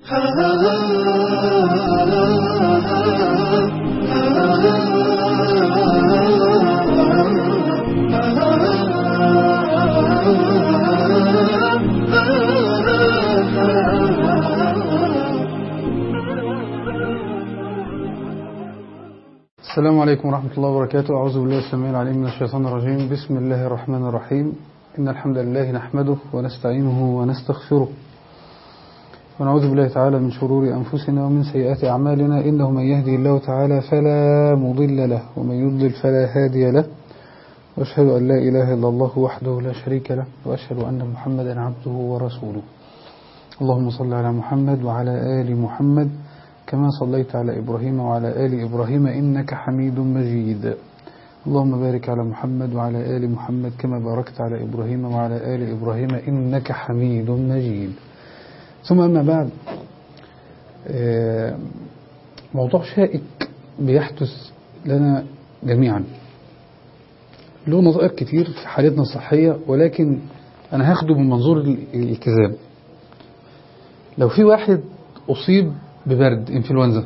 السلام عليكم ورحمة الله وبركاته أعوذ بالله السميع العليم من الشيطان الرجيم بسم الله الرحمن الرحيم إن الحمد لله نحمده ونستعينه ونستغفره ونعوذ بالله تعالى من شرور أنفسنا ومن سيئات أعمالنا إنه من يهدي الله تعالى فلا مضل له ومن يضلل فلا هادي له وأشهد أن لا إله إلا الله وحده لا شريك له وأشهد أن محمدا عبده ورسوله اللهم صل على محمد وعلى آل محمد كما صليت على إبراهيم وعلى آل إبراهيم إنك حميد مجيد اللهم بارك على محمد وعلى آل محمد كما باركت على إبراهيم وعلى آل إبراهيم إنك حميد مجيد ثم أما بعد موضوع شائك بيحدث لنا جميعا له نظائر كتير في حالتنا الصحية ولكن أنا هاخده من منظور الالتزام لو في واحد أصيب ببرد انفلونزا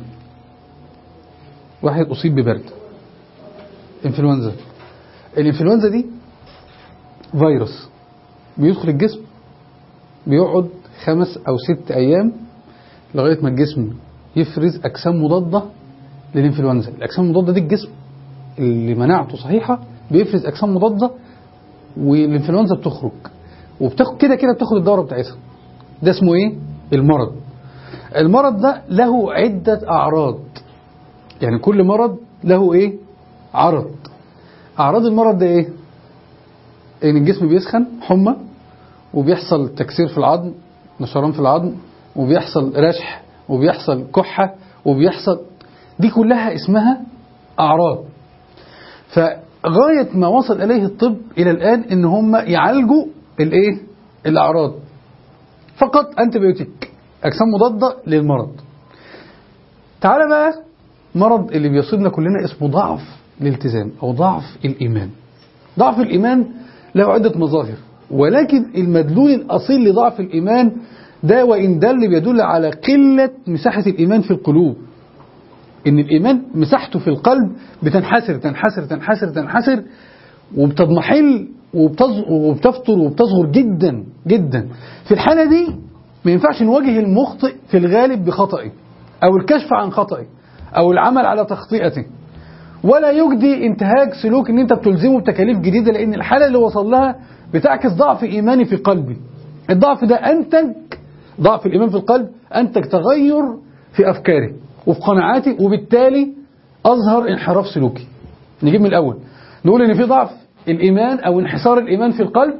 واحد أصيب ببرد انفلونزا الانفلونزا دي فيروس بيدخل الجسم بيقعد خمس أو ست أيام لغاية ما الجسم يفرز أجسام مضادة للانفلونزا الأجسام المضادة دي الجسم اللي مناعته صحيحة بيفرز أجسام مضادة والانفلونزا بتخرج وبتاخد كده كده بتاخد الدورة بتاعتها ده اسمه ايه المرض المرض ده له عدة أعراض يعني كل مرض له إيه عرض أعراض المرض ده إيه إن الجسم بيسخن حمى وبيحصل تكسير في العظم نشران في العظم وبيحصل رشح وبيحصل كحة وبيحصل دي كلها اسمها أعراض فغاية ما وصل إليه الطب إلى الآن إن هم يعالجوا الإيه الأعراض فقط أنتبيوتيك أجسام مضادة للمرض تعال بقى مرض اللي بيصيبنا كلنا اسمه ضعف الالتزام أو ضعف الإيمان ضعف الإيمان له عدة مظاهر ولكن المدلول الأصيل لضعف الإيمان ده وإن دل بيدل على قلة مساحة الإيمان في القلوب إن الإيمان مساحته في القلب بتنحسر تنحسر تنحسر تنحسر وبتضمحل وبتفطر وبتصغر جدا جدا في الحالة دي ما ينفعش نواجه المخطئ في الغالب بخطئه أو الكشف عن خطئه أو العمل على تخطئته ولا يجدي انتهاج سلوك ان انت بتلزمه بتكاليف جديدة لان الحالة اللي وصل لها بتعكس ضعف ايماني في قلبي الضعف ده انتج ضعف الايمان في القلب انتج تغير في افكاري وفي قناعاتي وبالتالي اظهر انحراف سلوكي نجيب من الاول نقول ان في ضعف الايمان او انحسار الايمان في القلب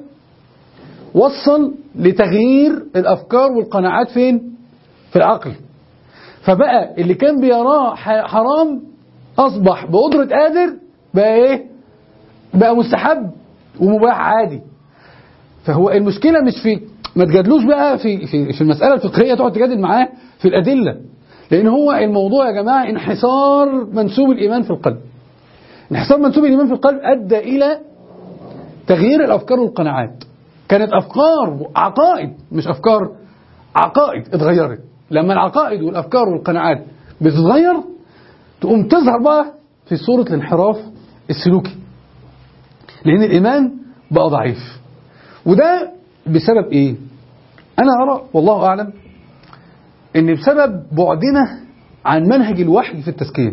وصل لتغيير الافكار والقناعات فين في العقل فبقى اللي كان بيراه حرام اصبح بقدرة قادر بقى ايه بقى مستحب ومباح عادي فهو المشكلة مش في ما تجادلوش بقى في في في المسألة الفقهية تقعد تجادل معاه في الأدلة لأن هو الموضوع يا جماعة انحسار منسوب الإيمان في القلب انحسار منسوب الإيمان في القلب أدى إلى تغيير الأفكار والقناعات كانت أفكار عقائد مش أفكار عقائد اتغيرت لما العقائد والأفكار والقناعات بتتغير تقوم تظهر بقى في صورة الانحراف السلوكي لأن الإيمان بقى ضعيف وده بسبب إيه أنا أرى والله أعلم إن بسبب بعدنا عن منهج الوحي في التزكية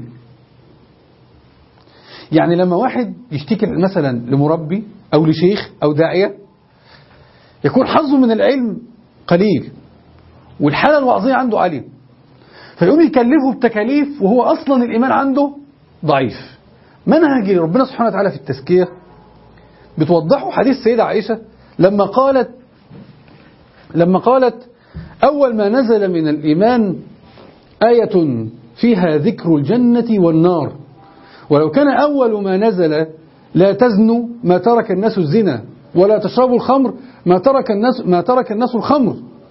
يعني لما واحد يشتكي مثلا لمربي أو لشيخ أو داعية يكون حظه من العلم قليل والحالة الوعظية عنده عالية فيقوم يكلفه بتكاليف وهو أصلا الإيمان عنده ضعيف منهج ربنا سبحانه وتعالى في التزكية بتوضحه حديث سيدة عائشة لما قالت لما قالت أول ما نزل من الإيمان آية فيها ذكر الجنة والنار ولو كان أول ما نزل لا تزنوا ما ترك الناس الزنا ولا تشربوا الخمر ما ترك الناس ما ترك الناس الخمر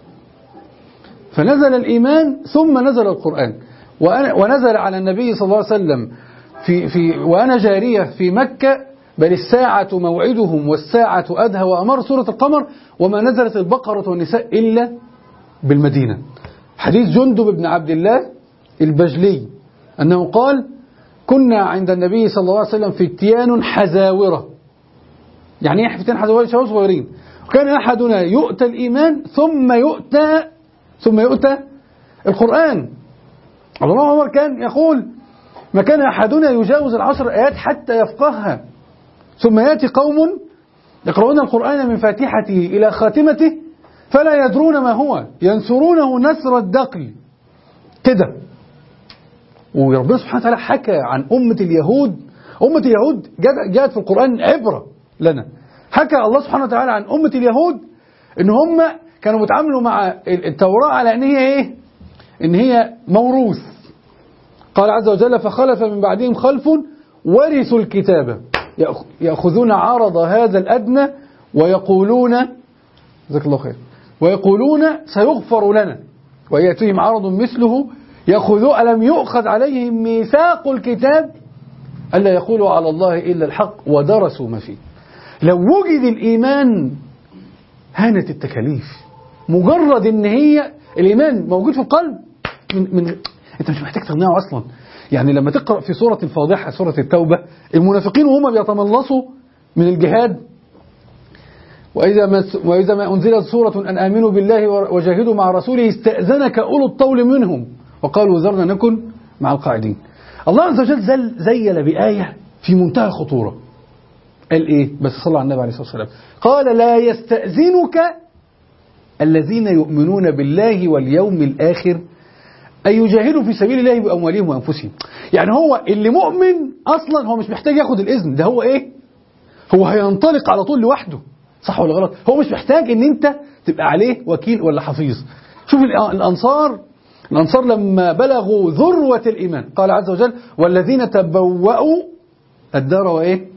فنزل الإيمان ثم نزل القرآن ونزل على النبي صلى الله عليه وسلم في في وأنا جارية في مكة بل الساعة موعدهم والساعة أدهى وأمر سورة القمر وما نزلت البقرة والنساء إلا بالمدينة حديث جندب بن عبد الله البجلي أنه قال كنا عند النبي صلى الله عليه وسلم فتيان حزاورة يعني ايه فتيان حزاورة شباب صغيرين وكان أحدنا يؤتى الإيمان ثم يؤتى ثم يؤتى القرآن عبد الله عمر كان يقول ما كان أحدنا يجاوز العشر آيات حتى يفقهها ثم يأتي قوم يقرؤون القرآن من فاتحته إلى خاتمته فلا يدرون ما هو ينثرونه نثر الدقل كده وربنا سبحانه وتعالى حكى عن أمة اليهود أمة اليهود جاءت في القرآن عبرة لنا حكى الله سبحانه وتعالى عن أمة اليهود إن هم كانوا بيتعاملوا مع التوراة على إن هي إيه؟ إن هي موروث قال عز وجل فخلف من بعدهم خلف ورثوا الكتاب يأخذون عرض هذا الأدنى ويقولون جزاك الله خير ويقولون سيغفر لنا ويأتيهم عرض مثله يأخذوا ألم يؤخذ عليهم ميثاق الكتاب ألا يقولوا على الله إلا الحق ودرسوا ما فيه لو وجد الإيمان هانت التكاليف مجرد ان هي الإيمان موجود في القلب من, من انت مش محتاج تقنعه أصلا يعني لما تقرأ في سورة الفاضحة سورة التوبة المنافقين وهم بيتملصوا من الجهاد وإذا ما, وإذا ما أنزلت سورة أن آمنوا بالله وجاهدوا مع رسوله استأذنك أولو الطول منهم وقالوا ذرنا نكن مع القاعدين الله عز وجل زل زيل بآية في منتهى الخطورة قال إيه بس صلى على النبي عليه الصلاة والسلام قال لا يستأذنك الذين يؤمنون بالله واليوم الآخر أن يجاهدوا في سبيل الله بأموالهم وأنفسهم يعني هو اللي مؤمن أصلا هو مش محتاج ياخد الإذن ده هو إيه هو هينطلق على طول لوحده صح ولا غلط هو مش محتاج ان انت تبقى عليه وكيل ولا حفيظ شوف الأنصار الأنصار لما بلغوا ذروة الإيمان قال عز وجل والذين تبوأوا الدار وإيه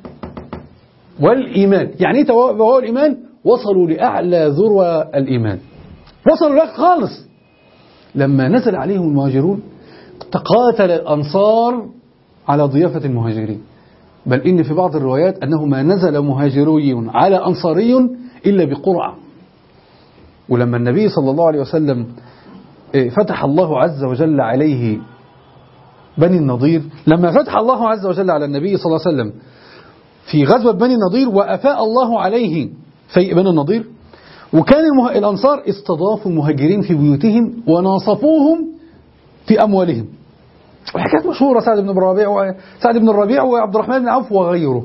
والإيمان يعني ايه تبوأوا الإيمان وصلوا لأعلى ذروة الإيمان وصلوا لك خالص لما نزل عليهم المهاجرون تقاتل الأنصار على ضيافة المهاجرين بل إن في بعض الروايات أنه ما نزل مهاجري على أنصاري إلا بقرعة ولما النبي صلى الله عليه وسلم فتح الله عز وجل عليه بني النضير لما فتح الله عز وجل على النبي صلى الله عليه وسلم في غزوة بني النضير وأفاء الله عليه في بني النضير وكان المه... الأنصار استضافوا المهاجرين في بيوتهم وناصفوهم في أموالهم وحكايات مشهورة سعد بن الربيع و... سعد بن الربيع وعبد الرحمن بن عوف وغيره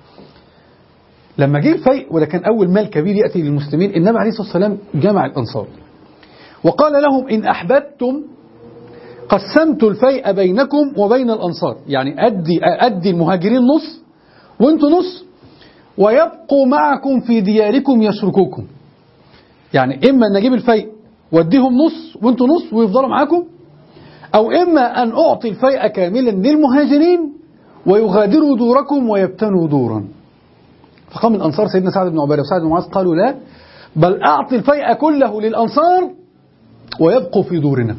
لما جه الفيء وده كان أول مال كبير يأتي للمسلمين النبي عليه الصلاة والسلام جمع الأنصار وقال لهم إن أحببتم قسمت الفيء بينكم وبين الأنصار يعني أدي, أدي المهاجرين نص وانتوا نص ويبقوا معكم في دياركم يشركوكم يعني إما أن أجيب الفيء واديهم نص وانتوا نص ويفضلوا معاكم أو إما أن أعطي الفيء كاملا للمهاجرين ويغادروا دوركم ويبتنوا دورا فقام الأنصار سيدنا سعد بن عبادة وسعد بن معاذ قالوا لا بل أعطي الفيء كله للأنصار ويبقوا في دورنا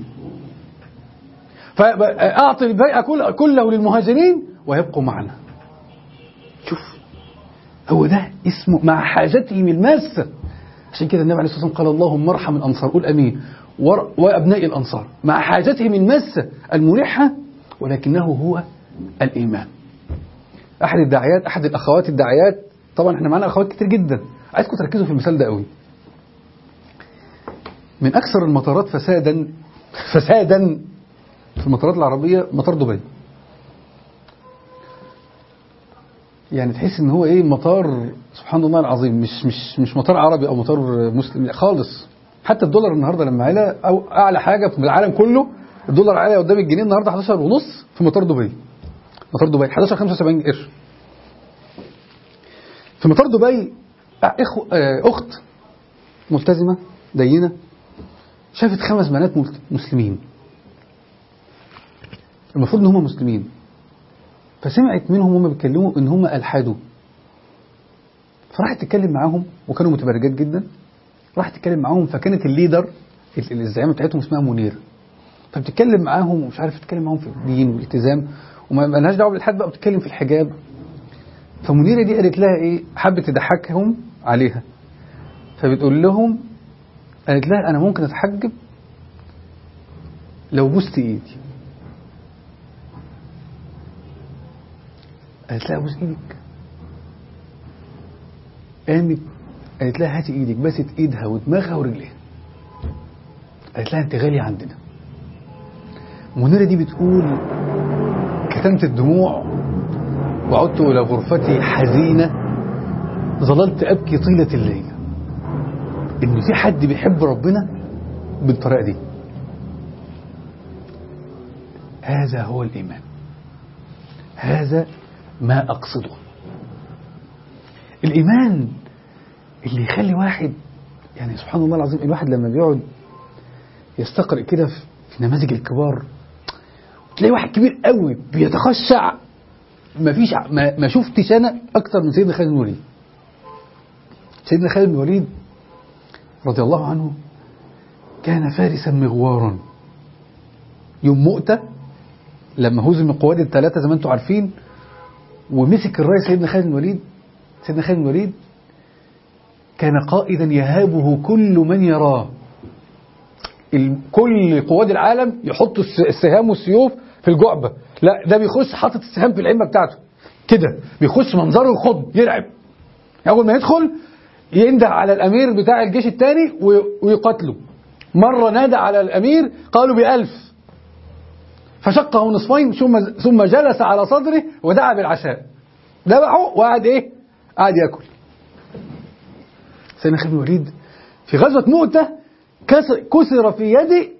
فأعطي الفيء كله للمهاجرين ويبقوا معنا شوف هو ده اسمه مع حاجتهم الماسة عشان كده النبي عليه الصلاة والسلام قال اللهم ارحم الأنصار قول أمين وأبناء الأنصار مع حاجتهم الماسة الملحة ولكنه هو الإيمان أحد الداعيات أحد الأخوات الداعيات طبعا احنا معانا أخوات كتير جدا عايزكم تركزوا في المثال ده قوي من أكثر المطارات فسادا فسادا في المطارات العربية مطار دبي يعني تحس ان هو ايه مطار سبحان الله العظيم مش مش مش مطار عربي او مطار مسلم خالص حتى الدولار النهارده لما علا او اعلى حاجه في العالم كله الدولار عالي قدام الجنيه النهارده 11 ونص في مطار دبي مطار دبي 11 75 قرش في مطار دبي إخو اخت ملتزمه دينه شافت خمس بنات مسلمين المفروض ان هم مسلمين فسمعت منهم هم بيتكلموا ان هم الحادوا فراحت تتكلم معاهم وكانوا متبرجات جدا راحت تتكلم معاهم فكانت الليدر الزعيمه بتاعتهم اسمها منير فبتتكلم معاهم ومش عارف تتكلم معاهم في الدين والالتزام وما لهاش دعوه بالحد بقى بتتكلم في الحجاب فمنيره دي قالت لها ايه حبت تضحكهم عليها فبتقول لهم قالت لها انا ممكن اتحجب لو بوست ايدي قالت لها ابوس ايدك قامت قالت لها هاتي ايدك بست ايدها ودماغها ورجليها قالت لها انت غالية عندنا منيرة دي بتقول كتمت الدموع وعدت إلى غرفتي حزينة ظللت أبكي طيلة الليل إن في حد بيحب ربنا بالطريقة دي هذا هو الإيمان هذا ما أقصده الإيمان اللي يخلي واحد يعني سبحان الله العظيم الواحد لما بيقعد يستقرئ كده في في نماذج الكبار تلاقي واحد كبير قوي بيتخشع ما فيش ما, ما شفتش انا اكتر من سيدنا خالد بن الوليد سيدنا خالد بن الوليد رضي الله عنه كان فارسا مغوارا يوم مؤتة لما هزم القواد الثلاثة زي ما انتم عارفين ومسك الراية سيدنا خالد بن الوليد سيدنا خالد بن الوليد كان قائدا يهابه كل من يراه ال- كل قواد العالم يحطوا الس- السهام والسيوف في الجعبة لا ده بيخش حاطط السهام في العمة بتاعته كده بيخش منظره يخض يرعب أول ما يدخل ينده على الأمير بتاع الجيش الثاني ويقاتله مرة نادى على الأمير قالوا بألف فشقه نصفين ثم ثم جلس على صدره ودعا بالعشاء ذبحه وقعد ايه؟ قعد ياكل سيدنا خالد بن الوليد في غزوة مؤتة كسر, كسر في يدي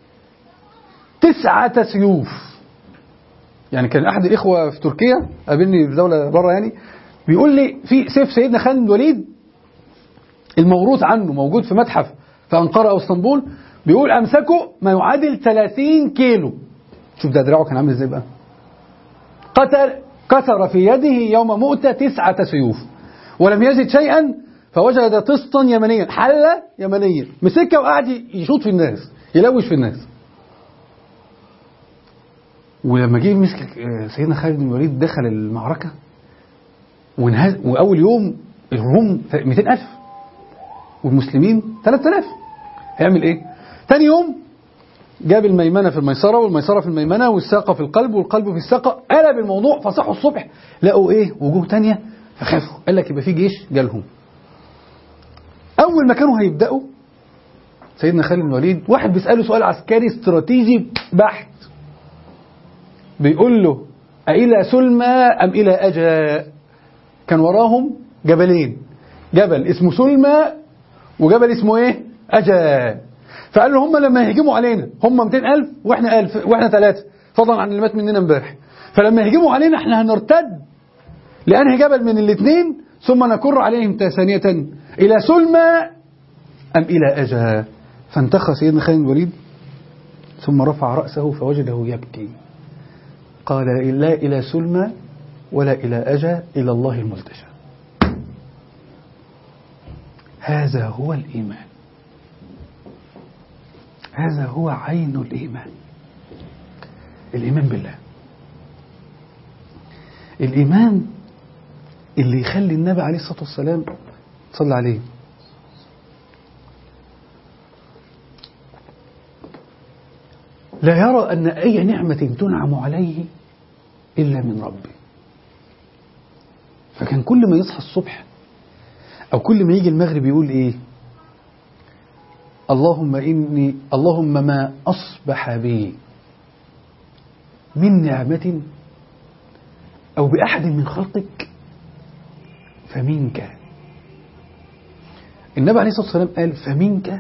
تسعة سيوف يعني كان أحد الإخوة في تركيا قابلني في دولة بره يعني بيقول لي في سيف سيدنا خالد بن الوليد الموروث عنه موجود في متحف في أنقرة أو اسطنبول بيقول أمسكه ما يعادل 30 كيلو شوف ده دراعه كان عامل ازاي بقى قتل كسر في يده يوم مؤتة تسعة سيوف ولم يجد شيئا فوجد طسطا يمنيا حلة يمنية مسكها وقعد يشوط في الناس يلوش في الناس ولما جه مسك سيدنا خالد بن الوليد دخل المعركة وانهز وأول يوم الروم 200000 والمسلمين 3000 هيعمل ايه؟ تاني يوم جاب الميمنة في الميسرة والميسرة في الميمنة والساقة في القلب والقلب في الساقة قلب الموضوع فصحوا الصبح لقوا ايه وجوه تانية فخافوا قال لك يبقى في جيش جالهم أول ما كانوا هيبدأوا سيدنا خالد بن الوليد واحد بيسأله سؤال عسكري استراتيجي بحت بيقول له أإلى سلمى أم إلى أجا كان وراهم جبلين جبل اسمه سلمى وجبل اسمه ايه أجا فقال له هم لما يهجموا علينا هم 200000 واحنا 1000 واحنا ثلاثة فضلا عن اللي مات مننا امبارح فلما يهجموا علينا احنا هنرتد لأنهي جبل من الاثنين ثم نكر عليهم ثانية إلى سلمى أم إلى أجا فانتخى سيدنا خالد بن الوليد ثم رفع رأسه فوجده يبكي قال لا إلى سلمى ولا إلى أجا إلى الله الملتجى هذا هو الإيمان هذا هو عين الإيمان الإيمان بالله الإيمان اللي يخلي النبي عليه الصلاة والسلام صلى عليه لا يرى أن أي نعمة تنعم عليه إلا من ربه فكان كل ما يصحى الصبح أو كل ما يجي المغرب يقول إيه اللهم إني اللهم ما أصبح بي من نعمة أو بأحد من خلقك فمنك النبي عليه الصلاة والسلام قال فمنك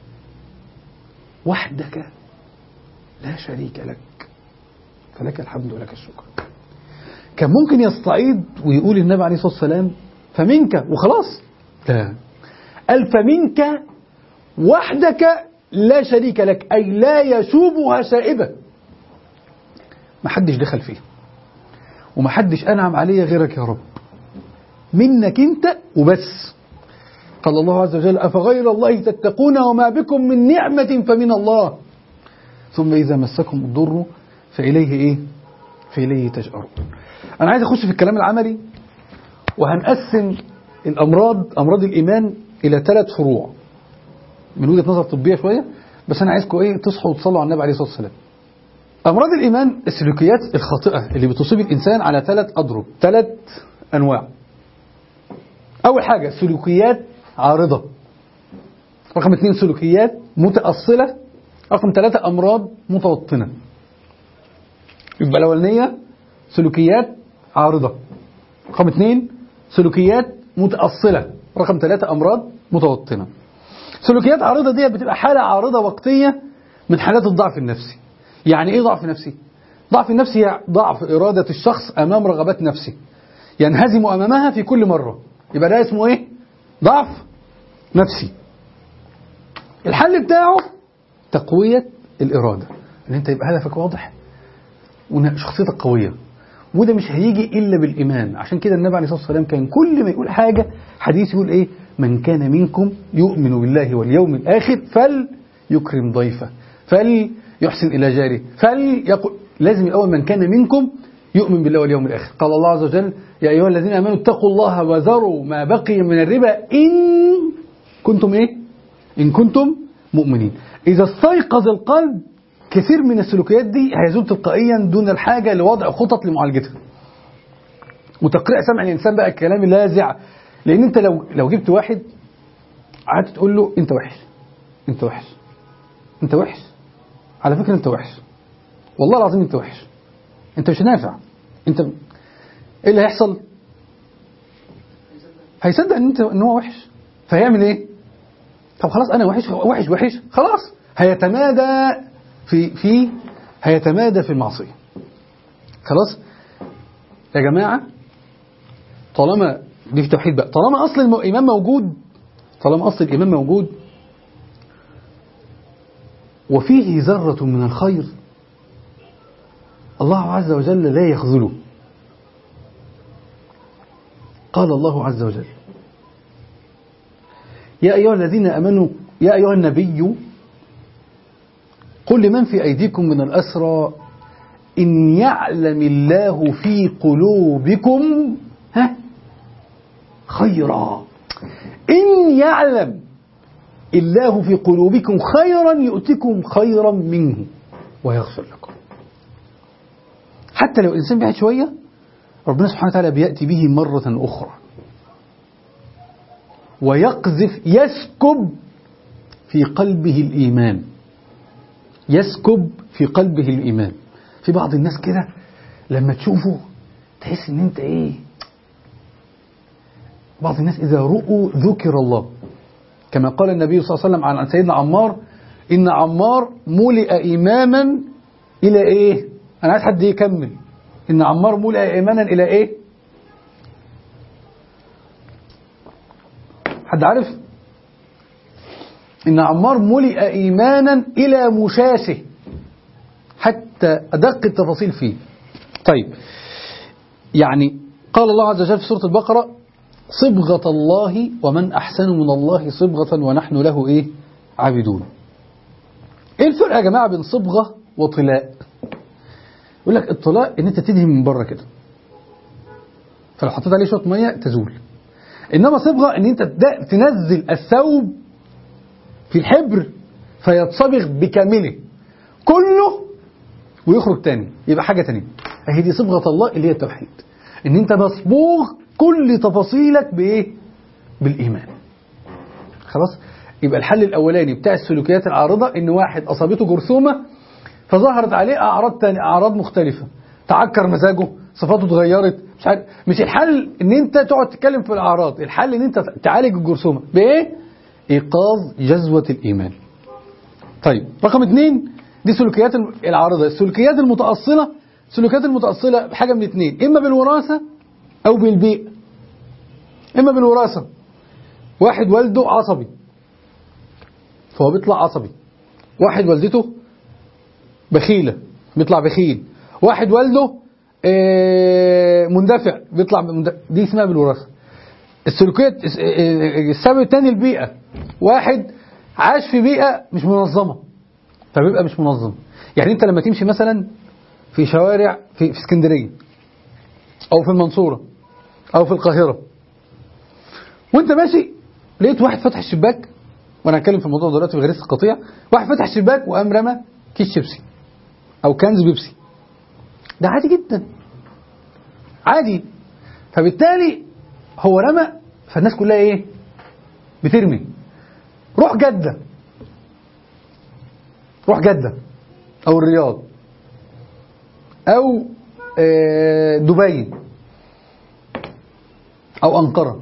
وحدك لا شريك لك فلك الحمد ولك الشكر كان ممكن يستعيد ويقول النبي عليه الصلاة والسلام فمنك وخلاص لا قال فمنك وحدك لا شريك لك أي لا يشوبها شائبة ما حدش دخل فيها وما حدش أنعم علي غيرك يا رب منك أنت وبس قال الله عز وجل أفغير الله تتقون وما بكم من نعمة فمن الله ثم إذا مسكم الضر فإليه إيه فإليه تجأرون أنا عايز أخش في الكلام العملي وهنقسم الأمراض أمراض الإيمان إلى ثلاث فروع من وجهة نظر طبية شوية بس انا عايزكم ايه تصحوا وتصلوا على النبي عليه الصلاه والسلام امراض الايمان السلوكيات الخاطئه اللي بتصيب الانسان على ثلاث اضرب ثلاث انواع اول حاجه سلوكيات عارضه رقم اثنين سلوكيات متأصلة رقم ثلاثة أمراض متوطنة يبقى الأولانية سلوكيات عارضة رقم اثنين سلوكيات متأصلة رقم ثلاثة أمراض متوطنة سلوكيات عارضة دي بتبقى حالة عارضة وقتية من حالات الضعف النفسي يعني إيه ضعف نفسي؟ ضعف النفسي هي ضعف إرادة الشخص أمام رغبات نفسه ينهزم أمامها في كل مرة يبقى ده اسمه إيه؟ ضعف نفسي الحل بتاعه تقوية الإرادة ان انت يبقى هدفك واضح وشخصيتك قوية وده مش هيجي إلا بالإيمان عشان كده النبي عليه الصلاة والسلام كان كل ما يقول حاجة حديث يقول إيه من كان منكم يؤمن بالله واليوم الآخر فليكرم ضيفه فليحسن إلى جاره فليقول لازم الأول من كان منكم يؤمن بالله واليوم الآخر قال الله عز وجل يا أيها الذين آمنوا اتقوا الله وذروا ما بقي من الربا إن كنتم إيه إن كنتم مؤمنين إذا استيقظ القلب كثير من السلوكيات دي هيزول تلقائيا دون الحاجة لوضع خطط لمعالجتها وتقريع سمع الإنسان بقى الكلام اللاذع لأن أنت لو لو جبت واحد قعدت تقول له أنت وحش أنت وحش أنت وحش على فكرة أنت وحش والله العظيم أنت وحش أنت مش نافع أنت إيه اللي هيحصل؟ هيصدق ان انت ان هو وحش فهيعمل ايه طب خلاص انا وحش وحش وحش خلاص هيتمادى في في هيتمادى في المعصيه خلاص يا جماعه طالما دي في توحيد بقى طالما اصل الايمان موجود طالما اصل الايمان موجود وفيه ذره من الخير الله عز وجل لا يخذله قال الله عز وجل يا أيها الذين أمنوا يا أيها النبي قل لمن في أيديكم من الأسرى إن يعلم الله في قلوبكم ها خيرا إن يعلم الله في قلوبكم خيرا يؤتكم خيرا منه ويغفر لكم حتى لو الإنسان بعد شوية ربنا سبحانه وتعالى بيأتي به مرة أخرى ويقذف يسكب في قلبه الإيمان يسكب في قلبه الإيمان في بعض الناس كده لما تشوفه تحس ان انت ايه بعض الناس إذا رؤوا ذكر الله كما قال النبي صلى الله عليه وسلم عن سيدنا عمار إن عمار ملئ إماما إلى إيه أنا عايز حد يكمل إن عمار ملئ إيمانا إلى إيه حد عارف إن عمار ملئ إيمانا إلى مشاشه حتى أدق التفاصيل فيه طيب يعني قال الله عز وجل في سورة البقرة صبغة الله ومن أحسن من الله صبغة ونحن له إيه عابدون إيه الفرق يا جماعة بين صبغة وطلاء يقول لك الطلاء ان انت تدهن من بره كده فلو حطيت عليه شويه ميه تزول انما صبغه ان انت تنزل الثوب في الحبر فيتصبغ بكامله كله ويخرج تاني يبقى حاجه تانية اهي دي صبغه الله اللي هي التوحيد ان انت مصبوغ كل تفاصيلك بايه بالايمان خلاص يبقى الحل الاولاني بتاع السلوكيات العارضه ان واحد اصابته جرثومه فظهرت عليه اعراض تانية اعراض مختلفه تعكر مزاجه صفاته اتغيرت مش عارف مش الحل ان انت تقعد تتكلم في الاعراض الحل ان انت تعالج الجرثومه بايه ايقاظ جذوه الايمان طيب رقم اثنين دي سلوكيات العارضه السلوكيات المتاصله السلوكيات المتاصله بحاجه من اثنين اما بالوراثه او بالبيئه اما بالوراثه واحد والده عصبي فهو بيطلع عصبي واحد والدته بخيلة بيطلع بخيل واحد والده مندفع بيطلع مندفع. دي اسمها بالوراثة السلوكيات السبب الثاني البيئة واحد عاش في بيئة مش منظمة فبيبقى مش منظم يعني انت لما تمشي مثلا في شوارع في, في اسكندرية او في المنصورة او في القاهرة وانت ماشي لقيت واحد فتح الشباك وانا هتكلم في الموضوع دلوقتي بغريزه القطيع واحد فتح شباك وقام رمى كيس شيبسي او كنز بيبسي ده عادي جدا عادي فبالتالي هو رمى فالناس كلها ايه بترمي روح جدة روح جدة او الرياض او آه، دبي او انقرة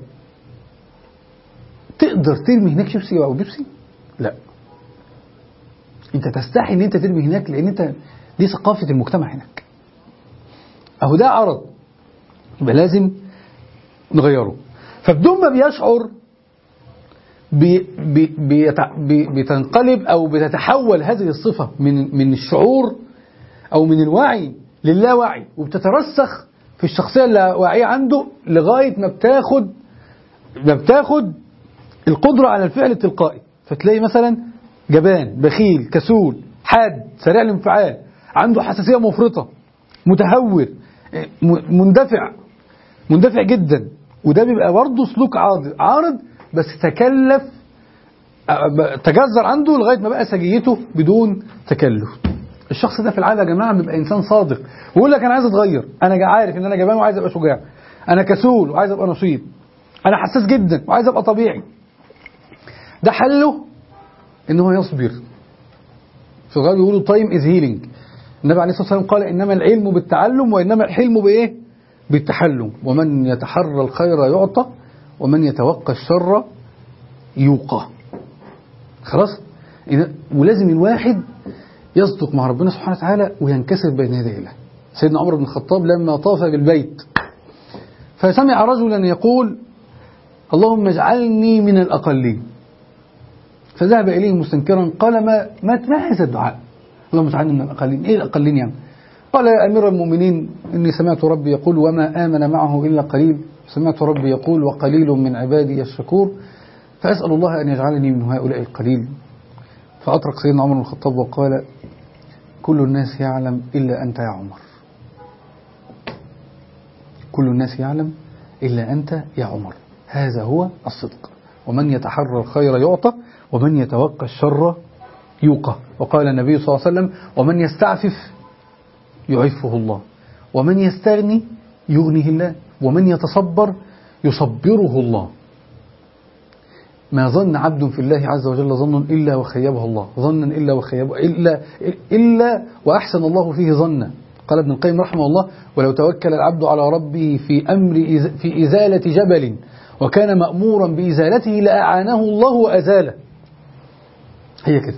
تقدر ترمي هناك شيبسي او بيبسي لا انت تستحي ان انت ترمي هناك لان انت دي ثقافة المجتمع هناك اهو ده عرض يبقى لازم نغيره فبدون ما بيشعر بي بي بيتع- بي بتنقلب او بتتحول هذه الصفة من من الشعور او من الوعي للاوعي وبتترسخ في الشخصية اللاواعية عنده لغاية ما بتاخد ما بتاخد القدرة على الفعل التلقائي فتلاقي مثلا جبان بخيل كسول حاد سريع الانفعال عنده حساسية مفرطة متهور م- مندفع مندفع جدا وده بيبقى برضه سلوك عارض عارض بس تكلف أ- تجذر عنده لغايه ما بقى سجيته بدون تكلف الشخص ده في العاده يا جماعه بيبقى انسان صادق ويقول لك انا عايز اتغير انا جا- عارف ان انا جبان وعايز ابقى شجاع انا كسول وعايز ابقى نشيط انا حساس جدا وعايز ابقى طبيعي ده حله ان هو يصبر في الغالب يقولوا تايم از هيلينج النبي عليه الصلاه والسلام قال انما العلم بالتعلم وانما الحلم بايه بالتحلم ومن يتحرى الخير يعطى ومن يتوقى الشر يوقى خلاص إذا ولازم الواحد يصدق مع ربنا سبحانه وتعالى وينكسر بين يدي الله سيدنا عمر بن الخطاب لما طاف بالبيت فسمع رجلا يقول اللهم اجعلني من الأقلين فذهب إليه مستنكرا قال ما ما, ما هذا الدعاء اللهم اجعلني من الأقلين إيه الأقلين يعني قال يا أمير المؤمنين إني سمعت ربي يقول وما آمن معه إلا قليل سمعت ربي يقول وقليل من عبادي الشكور فأسأل الله أن يجعلني من هؤلاء القليل فأطرق سيدنا عمر بن الخطاب وقال كل الناس يعلم إلا أنت يا عمر كل الناس يعلم إلا أنت يا عمر هذا هو الصدق ومن يتحرى الخير يعطى ومن يتوقى الشر يوقى وقال النبي صلى الله عليه وسلم ومن يستعفف يعفه الله ومن يستغني يغنيه الله ومن يتصبر يصبره الله ما ظن عبد في الله عز وجل ظن إلا وخيبه الله ظنا إلا وخيبه إلا, إلا وأحسن الله فيه ظنا قال ابن القيم رحمه الله ولو توكل العبد على ربه في أمر إز في إزالة جبل وكان مأمورا بإزالته لأعانه الله وأزاله هي كده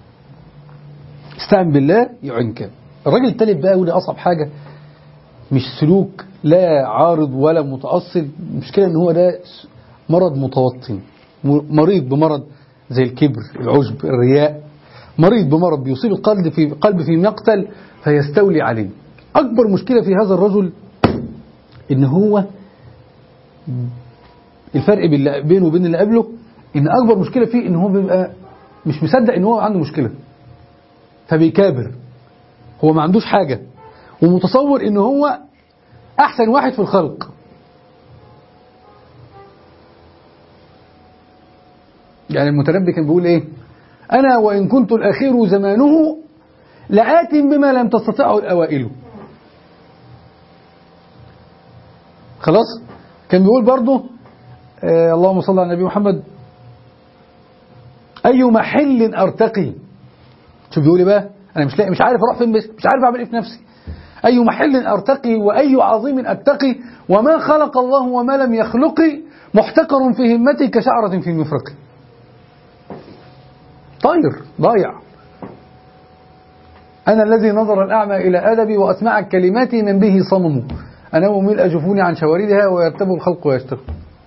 استعن بالله يعنك الراجل التالت بقى وده أصعب حاجة مش سلوك لا عارض ولا متأصل المشكلة ان هو ده مرض متوطن مريض بمرض زي الكبر العجب الرياء مريض بمرض بيصيب القلب في قلب في مقتل فيستولي عليه أكبر مشكلة في هذا الرجل إن هو الفرق بينه وبين اللي قبله إن أكبر مشكلة فيه إن هو بيبقى مش مصدق إن هو عنده مشكلة فبيكابر هو ما عندوش حاجة ومتصور إن هو أحسن واحد في الخلق يعني المتنبي كان بيقول إيه أنا وإن كنت الأخير زمانه لآت بما لم تستطعه الأوائل خلاص كان بيقول برضه آه اللهم صل على النبي محمد أي محل أرتقي شوف بيقول إيه بقى أنا مش لاقي مش عارف أروح فين بس مش عارف أعمل إيه في نفسي أي محل أرتقي وأي عظيم أتقي وما خلق الله وما لم يخلقي محتقر في همتي كشعرة في مفرقي طاير ضايع أنا الذي نظر الأعمى إلى أدبي وأسمع كلماتي من به صمم أنا ملء جفوني عن شواردها ويرتب الخلق ويشتغل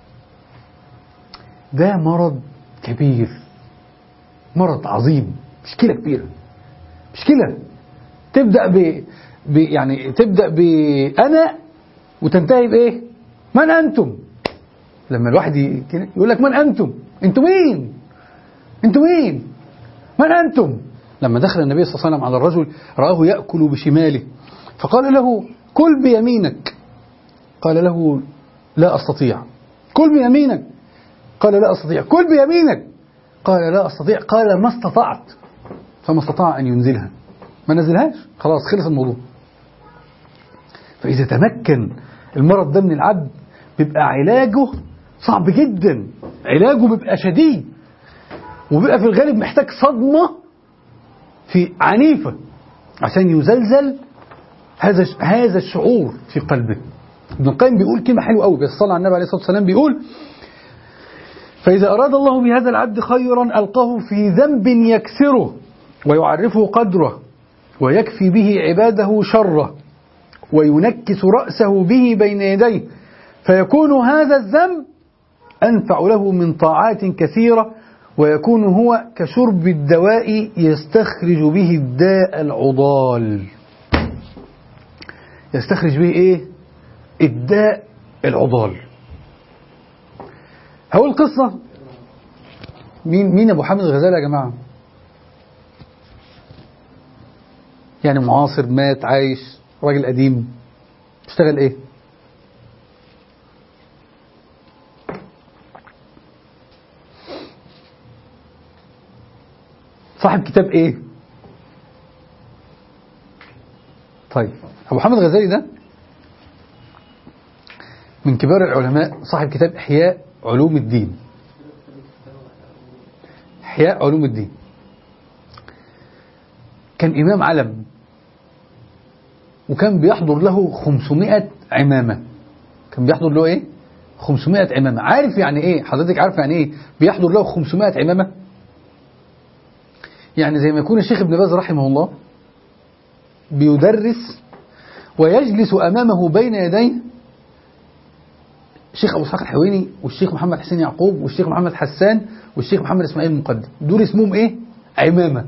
ده مرض كبير مرض عظيم مشكلة كبيرة مشكلة تبدأ ب... ب... يعني تبدأ بأنا وتنتهي بإيه من أنتم لما الواحد يقول لك من أنتم أنتم مين أنتم مين من أنتم لما دخل النبي صلى الله عليه وسلم على الرجل رآه يأكل بشماله فقال له كل بيمينك قال له لا أستطيع كل بيمينك قال لا أستطيع كل بيمينك قال لا أستطيع قال ما استطعت فما استطاع أن ينزلها ما نزلهاش خلاص خلص الموضوع فإذا تمكن المرض ده من العبد بيبقى علاجه صعب جدا علاجه بيبقى شديد وبيبقى في الغالب محتاج صدمة في عنيفة عشان يزلزل هذا هذا الشعور في قلبه ابن القيم بيقول كلمة حلوة قوي بس صلى على النبي عليه الصلاة والسلام بيقول فإذا أراد الله بهذا العبد خيرا ألقاه في ذنب يكسره ويعرفه قدره ويكفي به عباده شره وينكس رأسه به بين يديه فيكون هذا الذنب أنفع له من طاعات كثيرة ويكون هو كشرب الدواء يستخرج به الداء العضال يستخرج به ايه الداء العضال هقول قصة مين مين ابو حامد الغزالي يا جماعة يعني معاصر مات عايش راجل قديم اشتغل ايه صاحب كتاب ايه طيب ابو حامد الغزالي ده من كبار العلماء صاحب كتاب احياء علوم الدين احياء علوم الدين كان امام علم وكان بيحضر له 500 عمامة كان بيحضر له ايه 500 عمامة عارف يعني ايه حضرتك عارف يعني ايه بيحضر له 500 عمامة يعني زي ما يكون الشيخ ابن باز رحمه الله بيدرس ويجلس أمامه بين يديه الشيخ أبو إسحاق الحويني والشيخ محمد حسين يعقوب والشيخ محمد حسان والشيخ محمد إسماعيل المقدم دول اسمهم إيه؟ عمامة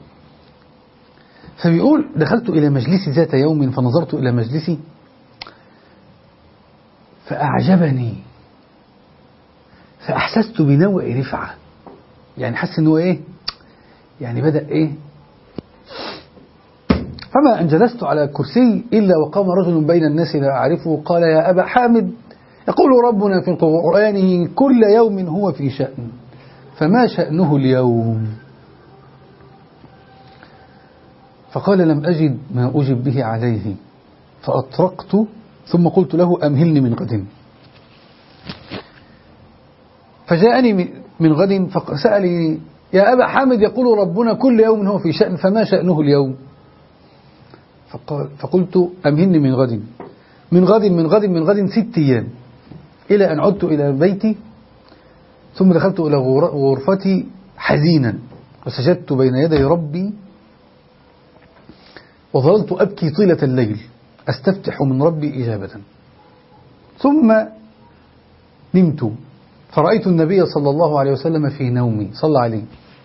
فبيقول دخلت إلى مجلسي ذات يوم فنظرت إلى مجلسي فأعجبني فأحسست بنوع رفعة يعني حس إنه إيه يعني بدأ إيه فما أن جلست على كرسي إلا وقام رجل بين الناس لا أعرفه قال يا أبا حامد يقول ربنا في القرآن كل يوم هو في شأن فما شأنه اليوم فقال لم أجد ما أجب به عليه فأطرقت ثم قلت له أمهلني من غد فجاءني من غد فسألني يا أبا حامد يقول ربنا كل يوم هو في شأن فما شأنه اليوم فقال فقلت أمهلني من غد من غد من غد من غد ست أيام إلى أن عدت إلى بيتي ثم دخلت إلى غرفتي حزينا وسجدت بين يدي ربي وظللت أبكي طيلة الليل أستفتح من ربي إجابة ثم نمت فرأيت النبي صلى الله عليه وسلم في نومي صلى عليه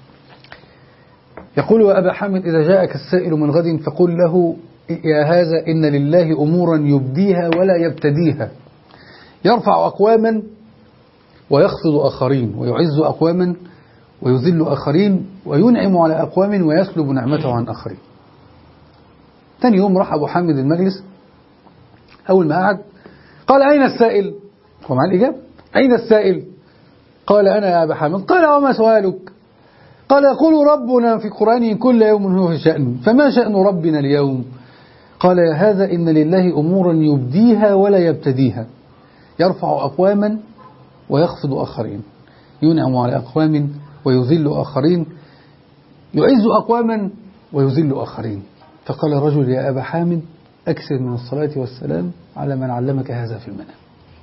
يقول يا أبا حامد إذا جاءك السائل من غد فقل له يا هذا إن لله أمورا يبديها ولا يبتديها يرفع أقواما ويخفض آخرين ويعز أقواما ويذل آخرين وينعم على أقوام ويسلب نعمته عن آخرين ثاني يوم راح أبو حامد المجلس أول ما قعد قال أين السائل هو مع الإجابة أين السائل قال أنا يا أبا حامد قال وما سؤالك قال يقول ربنا في قرآنه كل يوم هو في شأن فما شأن ربنا اليوم قال يا هذا إن لله أمورا يبديها ولا يبتديها يرفع أقواما ويخفض آخرين ينعم على أقوام ويذل آخرين يعز أقواما ويذل آخرين فقال الرجل يا أبا حامد أكثر من الصلاة والسلام على من علمك هذا في المنام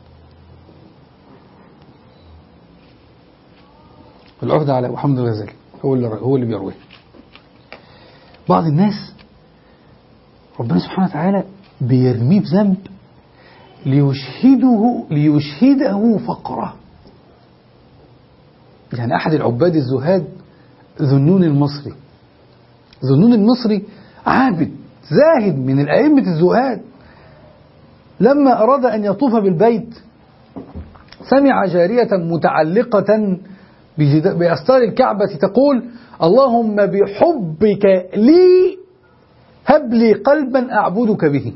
العهدة على محمد الغزالي هو اللي هو اللي بيرويه بعض الناس ربنا سبحانه وتعالى بيرميه بذنب ليشهده ليشهده فقره يعني أحد العباد الزهاد ذنون المصري ذنون المصري عابد زاهد من الأئمة الزهاد لما أراد أن يطوف بالبيت سمع جارية متعلقة بأستار الكعبة تقول اللهم بحبك لي هب لي قلبا أعبدك به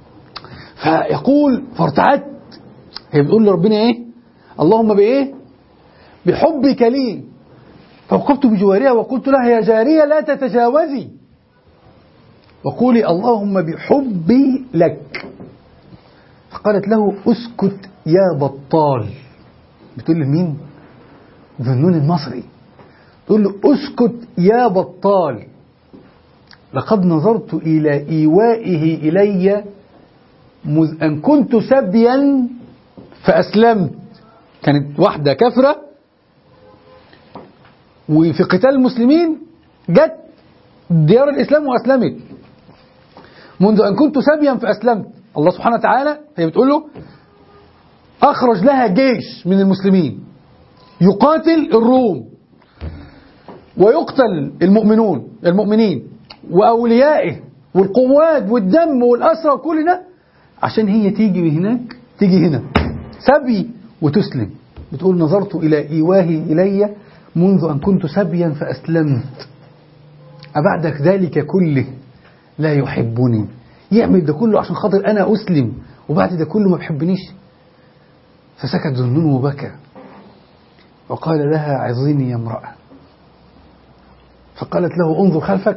فيقول فارتعدت هي بتقول لربنا ايه اللهم بايه بحبك لي فوقفت بجوارها وقلت لها يا جارية لا تتجاوزي وقولي اللهم بحبي لك فقالت له اسكت يا بطال بتقول له مين ذنون المصري تقول له اسكت يا بطال لقد نظرت إلى إيوائه إلي مذ أن كنت سبيا فأسلمت كانت واحدة كفرة وفي قتال المسلمين جت ديار الإسلام وأسلمت منذ أن كنت سبيا فأسلمت الله سبحانه وتعالى هي بتقول له أخرج لها جيش من المسلمين يقاتل الروم ويقتل المؤمنون المؤمنين وأوليائه والقوات والدم والأسرى وكل ده عشان هي تيجي من هناك تيجي هنا سبي وتسلم بتقول نظرت إلى إيواهي إلي منذ أن كنت سبيا فأسلمت أبعد ذلك كله لا يحبني يعمل ده كله عشان خاطر أنا أسلم وبعد ده كله ما بيحبنيش فسكت ذنون وبكى وقال لها عظيني يا امرأة فقالت له انظر خلفك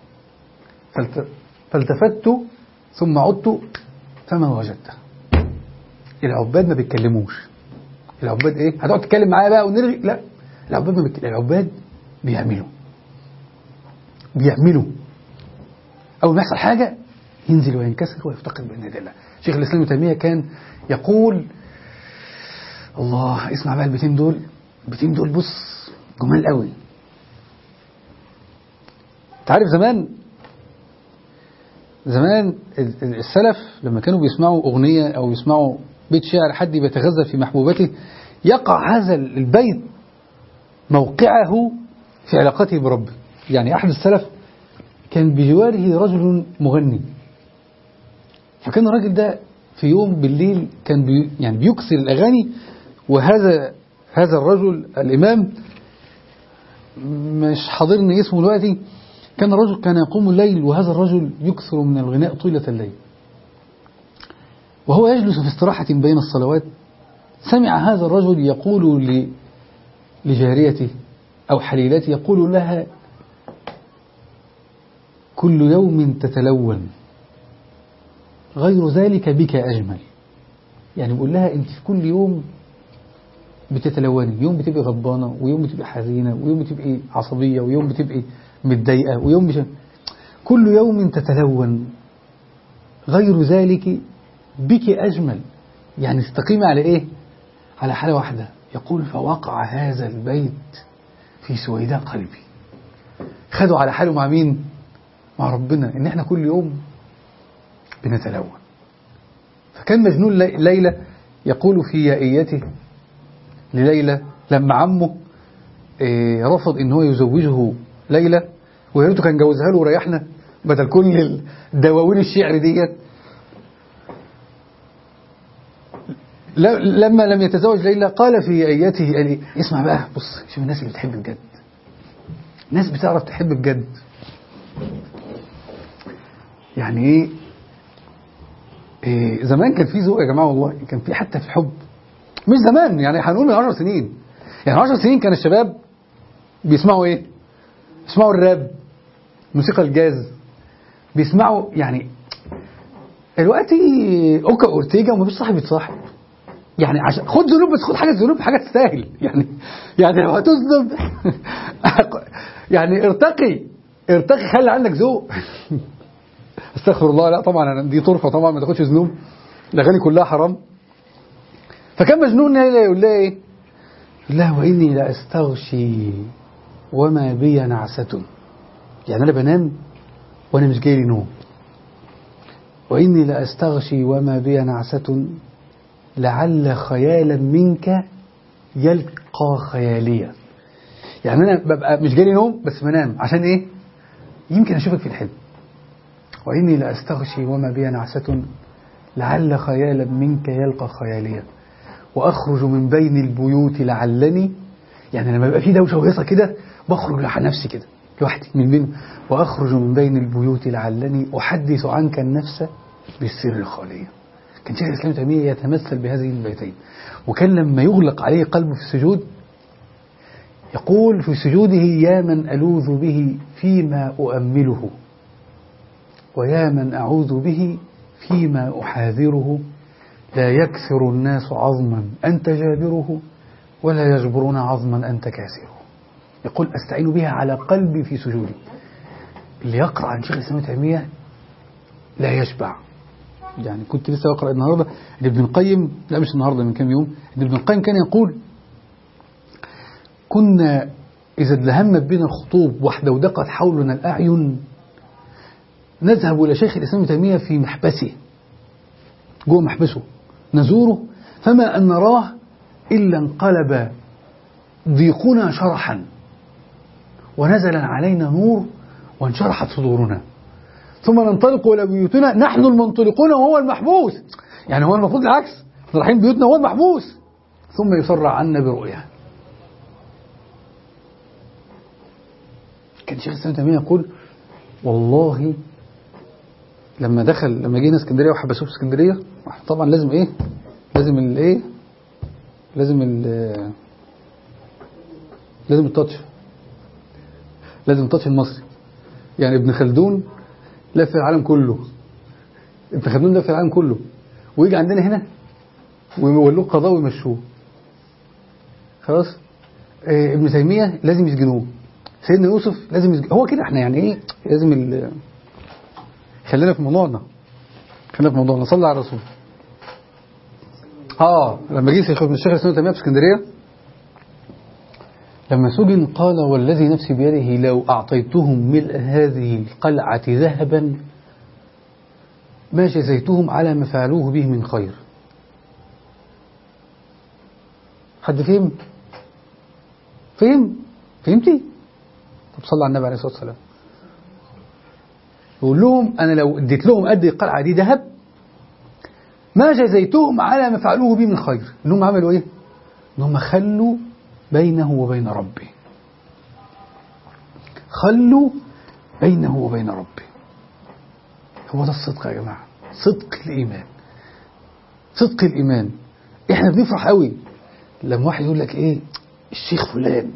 فالتفت ثم عدت فما وجدته العباد ما بيتكلموش العباد ايه هتقعد تتكلم معايا بقى ونرغي لا العباد ما بيتكلم العباد بيعملوا بيعملوا اول ما يحصل حاجه ينزل وينكسر ويفتقد بين يدي الله شيخ الاسلام ابن تيميه كان يقول الله اسمع بقى البيتين دول البيتين دول بص جمال قوي تعرف زمان زمان السلف لما كانوا بيسمعوا أغنية أو يسمعوا بيت شعر حد بيتغزل في محبوبته يقع هذا البيت موقعه في علاقته بربه يعني أحد السلف كان بجواره رجل مغني فكان الراجل ده في يوم بالليل كان بي يعني بيكسر الأغاني وهذا هذا الرجل الإمام مش حاضرني اسمه دلوقتي كان رجل كان يقوم الليل وهذا الرجل يكثر من الغناء طيلة الليل وهو يجلس في استراحة بين الصلوات سمع هذا الرجل يقول لجاريته أو حليلته يقول لها كل يوم تتلون غير ذلك بك أجمل يعني بيقول لها أنت في كل يوم بتتلوني يوم بتبقي غضبانة ويوم بتبقي حزينة ويوم بتبقي عصبية ويوم بتبقي متضايقة ويوم مش كل يوم تتلون غير ذلك بك أجمل يعني استقيم على إيه على حالة واحدة يقول فوقع هذا البيت في سويداء قلبي خدوا على حاله مع مين مع ربنا ان احنا كل يوم بنتلون فكان مجنون ليلى يقول في يائيته لليلى لما عمه رفض ان هو يزوجه ليلى ويا ريته كان جوزها له وريحنا بدل كل الدواوين الشعر ديت لما لم يتزوج ليلى قال في اياته قال ايه اسمع بقى بص شوف الناس اللي بتحب بجد ناس بتعرف تحب بجد يعني ايه, إيه زمان كان في ذوق يا جماعه والله كان في حتى في الحب مش زمان يعني هنقول من 10 سنين يعني 10 سنين كان الشباب بيسمعوا ايه بيسمعوا الراب موسيقى الجاز بيسمعوا يعني دلوقتي اوكا اورتيجا ومفيش صاحب يتصاحب يعني عشان خد ذنوب بس خد حاجه ذنوب حاجه تستاهل يعني يعني لو هتذنب يعني ارتقي ارتقي خلي عندك ذوق استغفر الله لا طبعا دي طرفه طبعا ما تاخدش ذنوب الاغاني كلها حرام فكان مجنون يقول لها ايه؟ يقول لها واني لاستغشي وما بي نعسة يعني انا بنام وانا مش جاي لي نوم واني لاستغشي وما بي نعسة لعل خيالا منك يلقى خياليا يعني انا ببقى مش جالي نوم بس بنام عشان ايه يمكن اشوفك في الحلم واني لاستغشي وما بي نعسة لعل خيالا منك يلقى خياليا واخرج من بين البيوت لعلني يعني لما يبقى في دوشه وهيصه كده بخرج على نفسي كده لوحدي من بين واخرج من بين البيوت لعلني احدث عنك النفس بالسر الخاليه كان شيخ الاسلام تيميه يتمثل بهذه البيتين وكان لما يغلق عليه قلبه في السجود يقول في سجوده يا من ألوذ به فيما أؤمله ويا من أعوذ به فيما أحاذره لا يكسر الناس عظما أنت جابره ولا يجبرون عظما أنت كاسره يقول أستعين بها على قلبي في سجودي اللي يقرأ عن شيخ الإسلام تيمية لا يشبع يعني كنت لسه أقرأ النهاردة إن ابن القيم لا مش النهاردة من كام يوم إن ابن القيم كان يقول كنا إذا ادلهمت بنا الخطوب واحدودقت حولنا الأعين نذهب إلى شيخ الإسلام تيمية في محبسه جوه محبسه نزوره فما أن نراه إلا انقلب ضيقنا شرحا ونزل علينا نور وانشرحت صدورنا ثم ننطلق إلى بيوتنا نحن المنطلقون وهو المحبوس يعني هو المفروض العكس رايحين بيوتنا هو المحبوس ثم يسرع عنا برؤيا كان شيخ الإسلام تيمية يقول والله لما دخل لما جينا اسكندريه وحبسوه في اسكندريه طبعا لازم ايه لازم الايه لازم ال لازم التاتش لازم التاتش المصري يعني ابن خلدون لف العالم كله ابن خلدون لف العالم كله ويجي عندنا هنا ويولوه قضاء ويمشوه خلاص اه ابن تيميه لازم يسجنوه سيدنا يوسف لازم يسجن هو كده احنا يعني ايه لازم ال... خلينا في موضوعنا خلينا في موضوعنا صلى على الرسول اه لما جه الشيخ الشيخ الاسلام تيميه في اسكندريه لما سجن قال والذي نفسي بيده لو اعطيتهم ملء هذه القلعه ذهبا ما جزيتهم على ما فعلوه به من خير حد فهم فهم فهمتي طب صلى على النبي عليه الصلاه والسلام يقول لهم أنا لو اديت لهم قد القلعة دي ذهب ما جزيتهم على ما فعلوه بي من خير إنهم عملوا إيه؟ إنهم خلوا بينه وبين ربه خلوا بينه وبين ربه هو ده الصدق يا جماعة صدق الإيمان صدق الإيمان إحنا بنفرح قوي لما واحد يقول لك إيه الشيخ فلان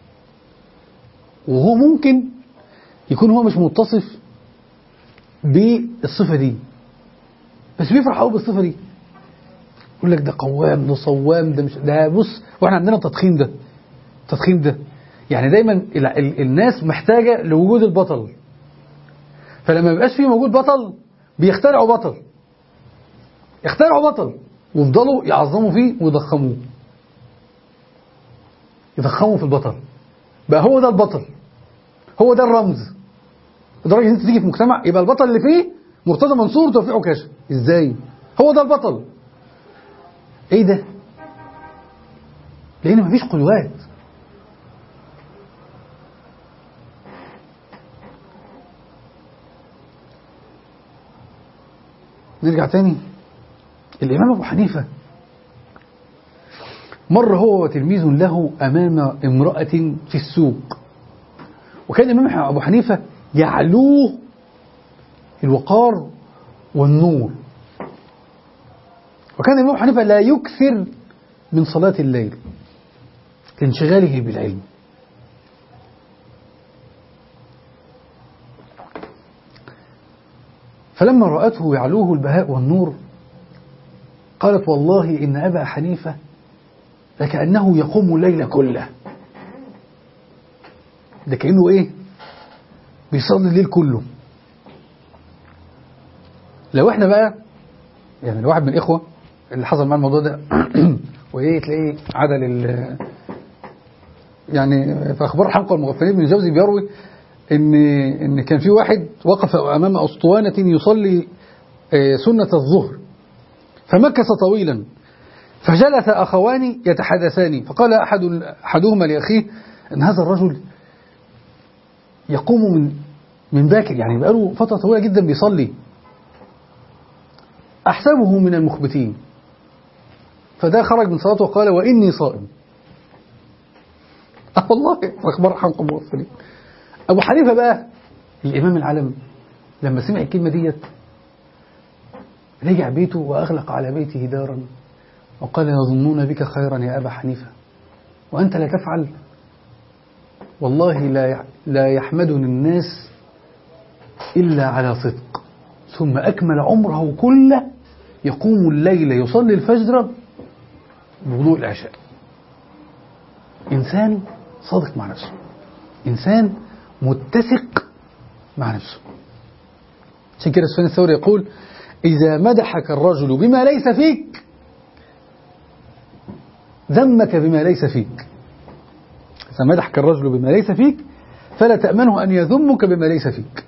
وهو ممكن يكون هو مش متصف بالصفة دي بس بيفرح قوي بالصفة دي يقول لك ده قوام ده صوام ده مش ده بص واحنا عندنا التضخيم ده التضخيم ده يعني دايما ال ال الناس محتاجة لوجود البطل فلما يبقاش فيه موجود بطل بيخترعوا بطل يخترعوا بطل ويفضلوا يعظموا فيه ويضخموه يضخموا في البطل بقى هو ده البطل هو ده الرمز لدرجه ان انت تيجي في مجتمع يبقى البطل اللي فيه مرتضى منصور وتوفيق عكاشه ازاي هو ده البطل ايه ده لان مفيش قدوات نرجع تاني الامام ابو حنيفه مر هو وتلميذ له امام امراه في السوق وكان الامام ابو حنيفه يعلوه الوقار والنور وكان الإمام حنيفة لا يكثر من صلاة الليل لانشغاله بالعلم فلما رأته يعلوه البهاء والنور قالت والله إن أبا حنيفة لكأنه يقوم الليل كله ده كأنه إيه بيصلي الليل كله لو احنا بقى يعني لو واحد من الاخوه اللي حصل معاه الموضوع ده وايه تلاقيه عدل ال يعني في اخبار حلقه المغفلين ابن الجوزي بيروي ان ان كان في واحد وقف امام اسطوانه يصلي سنه الظهر فمكث طويلا فجلس اخوان يتحدثان فقال احد احدهما لاخيه ان هذا الرجل يقوم من من باكر يعني بقاله فتره طويله جدا بيصلي احسبه من المخبتين فده خرج من صلاته وقال واني صائم اه والله اخبار حمقى موفرين ابو حنيفه بقى الامام العالم لما سمع الكلمه ديت رجع بيته واغلق على بيته دارا وقال يظنون بك خيرا يا ابا حنيفه وانت لا تفعل والله لا لا يحمدني الناس إلا على صدق ثم أكمل عمره كله يقوم الليل يصلي الفجر بوضوء العشاء إنسان صادق مع نفسه إنسان متسق مع نفسه عشان كده سفيان الثوري يقول إذا مدحك الرجل بما ليس فيك ذمك بما ليس فيك إذا مدحك الرجل بما ليس فيك فلا تأمنه أن يذمك بما ليس فيك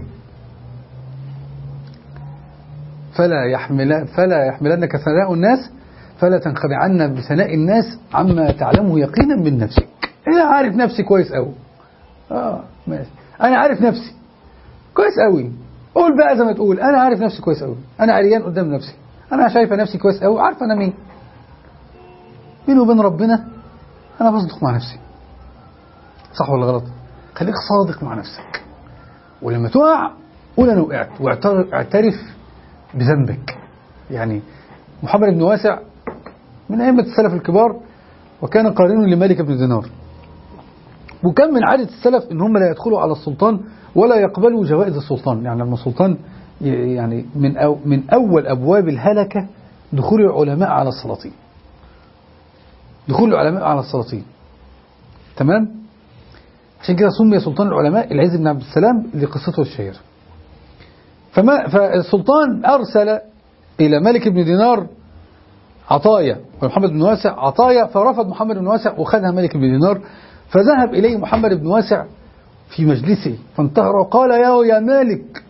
فلا يحمل فلا يحملنك ثناء الناس فلا تنخدعن بثناء الناس عما تعلمه يقينا من نفسك انا عارف نفسي كويس قوي اه ماشي انا عارف نفسي كويس قوي قول بقى زي ما تقول انا عارف نفسي كويس قوي انا عريان قدام نفسي انا شايفه نفسي كويس قوي عارفه انا مين بيني وبين ربنا انا بصدق مع نفسي صح ولا غلط خليك صادق مع نفسك ولما تقع قول انا وقعت واعترف بذنبك يعني محمد بن واسع من أئمة السلف الكبار وكان قارنا لمالك بن دينار وكان من عادة السلف إن هم لا يدخلوا على السلطان ولا يقبلوا جوائز السلطان يعني لما السلطان يعني من أو من أول أبواب الهلكة دخول العلماء على السلاطين دخول العلماء على السلاطين تمام عشان كده سمي سلطان العلماء العز بن عبد السلام لقصته الشهيرة فما فالسلطان أرسل إلى ملك بن دينار عطايا ومحمد بن واسع عطايا فرفض محمد بن واسع وخذها ملك بن دينار فذهب إليه محمد بن واسع في مجلسه فانتهر وقال يا يا مالك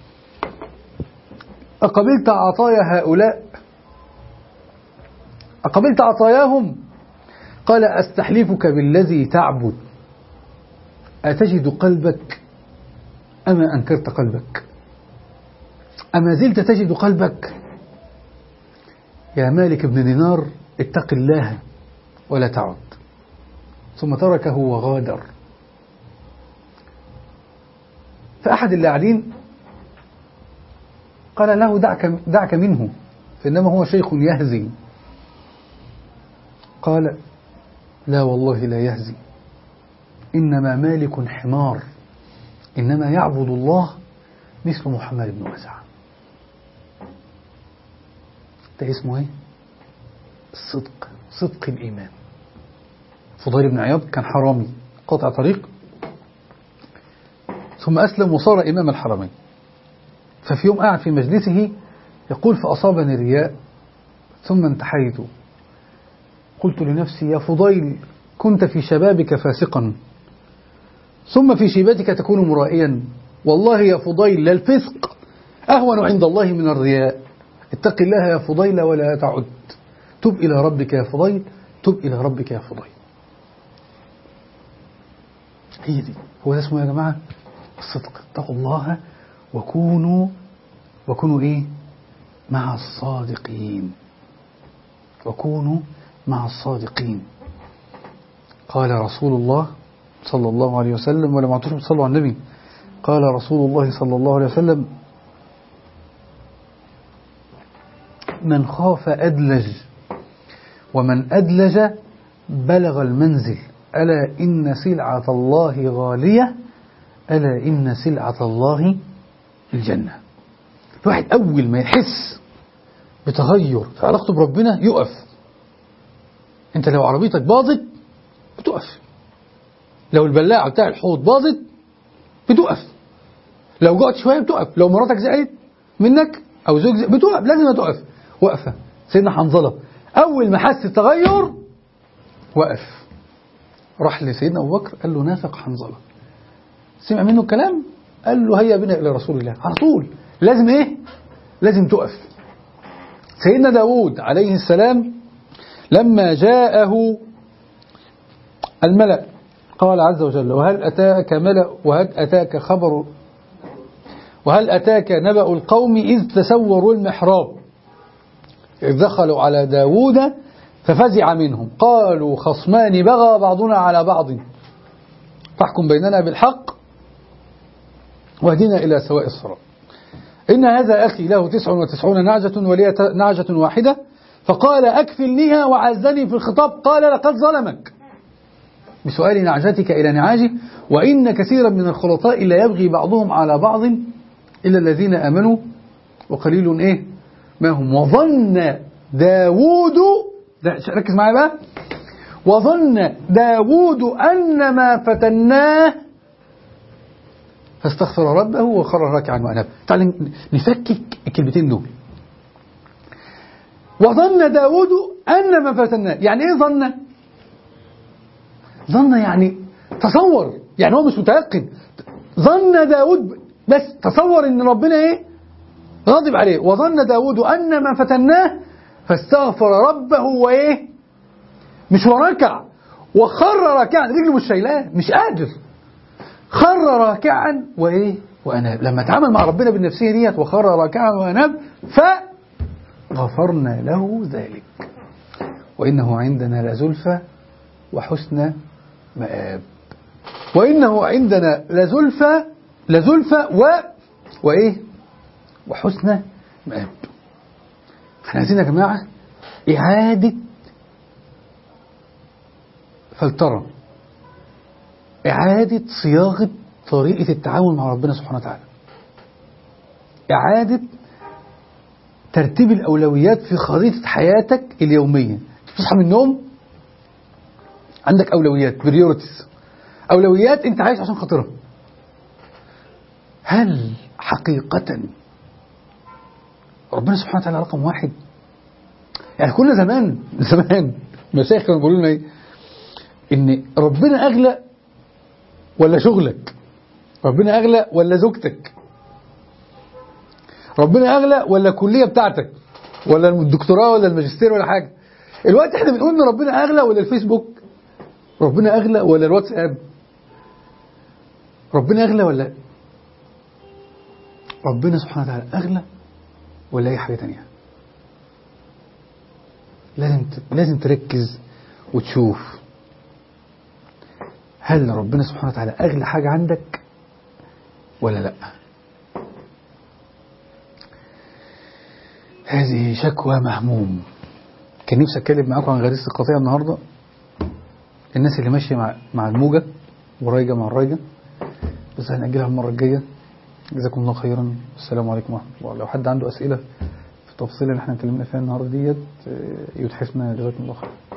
أقبلت عطايا هؤلاء أقبلت عطاياهم قال أستحلفك بالذي تعبد أتجد قلبك أما أنكرت قلبك أما زلت تجد قلبك يا مالك بن دينار اتق الله ولا تعد ثم تركه وغادر فأحد اللي قاعدين قال له دعك, دعك منه فإنما هو شيخ يهزي قال لا والله لا يهزي إنما مالك حمار إنما يعبد الله مثل محمد بن واسع ده اسمه ايه الصدق صدق الإيمان فضيل بن عياض كان حرامي قاطع طريق ثم أسلم وصار إمام الحرمين ففي يوم قاعد في مجلسه يقول فأصابني الرياء ثم انتحيت قلت لنفسي يا فضيل كنت في شبابك فاسقا ثم في شيبتك تكون مرائيا والله يا فضيل للفسق أهون عند الله من الرياء اتق الله يا فضيل ولا تعد تب إلى ربك يا فضيل تب إلى ربك يا فضيل هي دي هو ده اسمه يا جماعة الصدق اتقوا الله وكونوا وكونوا ايه مع الصادقين وكونوا مع الصادقين قال رسول الله صلى الله عليه وسلم ولا معتوش صلوا على النبي قال رسول الله صلى الله عليه وسلم من خاف أدلج ومن أدلج بلغ المنزل ألا إن سلعة الله غالية ألا إن سلعة الله الجنة الواحد أول ما يحس بتغير في علاقته بربنا يقف أنت لو عربيتك باظت بتقف لو البلاعة بتاع الحوض باظت بتقف لو جعت شوية بتقف لو مراتك زعلت منك أو زوج زعل بتقف لازم تقف وقفة سيدنا حنظلة أول ما حس التغير وقف راح لسيدنا أبو بكر قال له نافق حنظلة سمع منه الكلام قال له هيا بنا إلى رسول الله على طول لازم إيه لازم تقف سيدنا داود عليه السلام لما جاءه الملأ قال عز وجل وهل أتاك ملأ وهل أتاك خبر وهل أتاك نبأ القوم إذ تسوروا المحراب إذ دخلوا على داود ففزع منهم قالوا خصمان بغى بعضنا على بعض فاحكم بيننا بالحق واهدنا إلى سواء الصراط إن هذا أخي له تسع وتسعون نعجة ولي نعجة واحدة فقال أكفلنيها وعزني في الخطاب قال لقد ظلمك بسؤال نعجتك إلى نعاجه وإن كثيرا من الخلطاء لا يبغي بعضهم على بعض إلا الذين آمنوا وقليل إيه ما هم وظن داود ده ركز معايا بقى وظن داود أن ما فتناه فاستغفر ربه وخر راكعا وأناب تعال نفكك الكلمتين دول وظن داود أن ما فتناه يعني إيه ظن ظن يعني تصور يعني هو مش متيقن ظن داود بس تصور ان ربنا ايه غاضب عليه وظن داود ان ما فتناه فاستغفر ربه وايه مش وركع وخر راكعا رجله مش شايلاه مش قادر خر راكعا وايه واناب لما اتعامل مع ربنا بالنفسيه ديت وخر راكعا واناب فغفرنا له ذلك وانه عندنا لزلفى وحسن مآب وإنه عندنا لزلفى لزلفى و وإيه وحسن مآب احنا عايزين يا جماعة إعادة فلترة إعادة صياغة طريقة التعامل مع ربنا سبحانه وتعالى إعادة ترتيب الأولويات في خريطة حياتك اليومية تصحى من النوم عندك أولويات بريورتيز أولويات أنت عايش عشان خاطرها هل حقيقة ربنا سبحانه وتعالى رقم واحد يعني كنا زمان زمان المشايخ كانوا بيقولوا لنا ايه ان ربنا اغلى ولا شغلك ربنا اغلى ولا زوجتك ربنا اغلى ولا الكليه بتاعتك ولا الدكتوراه ولا الماجستير ولا حاجه الوقت احنا بنقول ان ربنا اغلى ولا الفيسبوك ربنا اغلى ولا الواتساب ربنا اغلى ولا ربنا سبحانه وتعالى اغلى ولا اي حاجه تانية لازم لازم تركز وتشوف هل ربنا سبحانه وتعالى اغلى حاجه عندك ولا لا هذه شكوى مهموم كان نفسي اتكلم معاكم عن غريزه القطيع النهارده الناس اللي ماشيه مع مع الموجه ورايجه مع الرايجه بس هنأجلها المره الجايه جزاكم الله خيرا السلام عليكم ورحمه الله لو حد عنده اسئله في التفاصيل اللي احنا اتكلمنا فيها النهارده ديت يتحفنا جزاكم الله خير